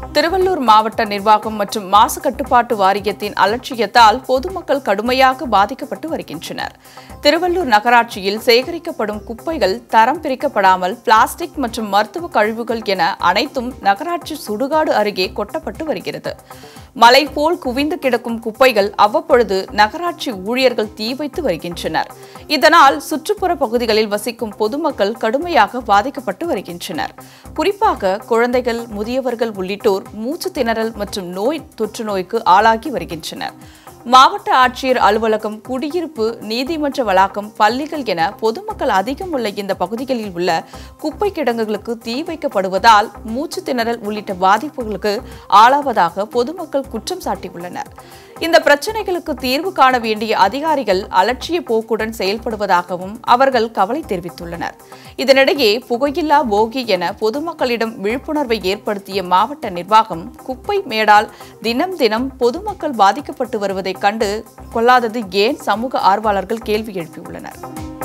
திருவள்ளூர் மாவட்ட நிர்வாகம் மற்றும் மாசு கட்டுப்பாட்டு வாரியத்தின் அலட்சியத்தால் பொதுமக்கள் கடுமையாக பாதிக்கப்பட்டு வருகின்றனர் திருவள்ளூர் நகராட்சியில் சேகரிக்கப்படும் குப்பைகள் தரம் பிரிக்கப்படாமல் பிளாஸ்டிக் மற்றும் மருத்துவ கழிவுகள் என அனைத்தும் நகராட்சி சுடுகாடு அருகே கொட்டப்பட்டு வருகிறது மலை போல் குவிந்து கிடக்கும் குப்பைகள் அவ்வப்பொழுது நகராட்சி ஊழியர்கள் தீ வைத்து வருகின்றனர் இதனால் சுற்றுப்புற பகுதிகளில் வசிக்கும் பொதுமக்கள் கடுமையாக பாதிக்கப்பட்டு வருகின்றனர் குறிப்பாக குழந்தைகள் முதியவர்கள் உள்ளிட்டோர் மூச்சு திணறல் மற்றும் நோய் தொற்று நோய்க்கு ஆளாகி வருகின்றனர் மாவட்ட ஆட்சியர் அலுவலகம் குடியிருப்பு நீதிமன்ற வளாகம் பள்ளிகள் என பொதுமக்கள் அதிகம் உள்ள இந்த பகுதிகளில் உள்ள குப்பை கிடங்குகளுக்கு தீ வைக்கப்படுவதால் மூச்சு திணறல் உள்ளிட்ட பாதிப்புகளுக்கு ஆளாவதாக பொதுமக்கள் குற்றம் சாட்டியுள்ளனர் இந்த பிரச்சனைகளுக்கு தீர்வு காண வேண்டிய அதிகாரிகள் அலட்சிய போக்குடன் செயல்படுவதாகவும் அவர்கள் கவலை தெரிவித்துள்ளனர் இதனிடையே புகையில்லா போகி என பொதுமக்களிடம் விழிப்புணர்வை ஏற்படுத்திய மாவட்ட நிர்வாகம் குப்பை மேடால் தினம் தினம் பொதுமக்கள் பாதிக்கப்பட்டு வருவதைக் கண்டு கொள்ளாதது ஏன் சமூக ஆர்வலர்கள் கேள்வி எழுப்பியுள்ளனர்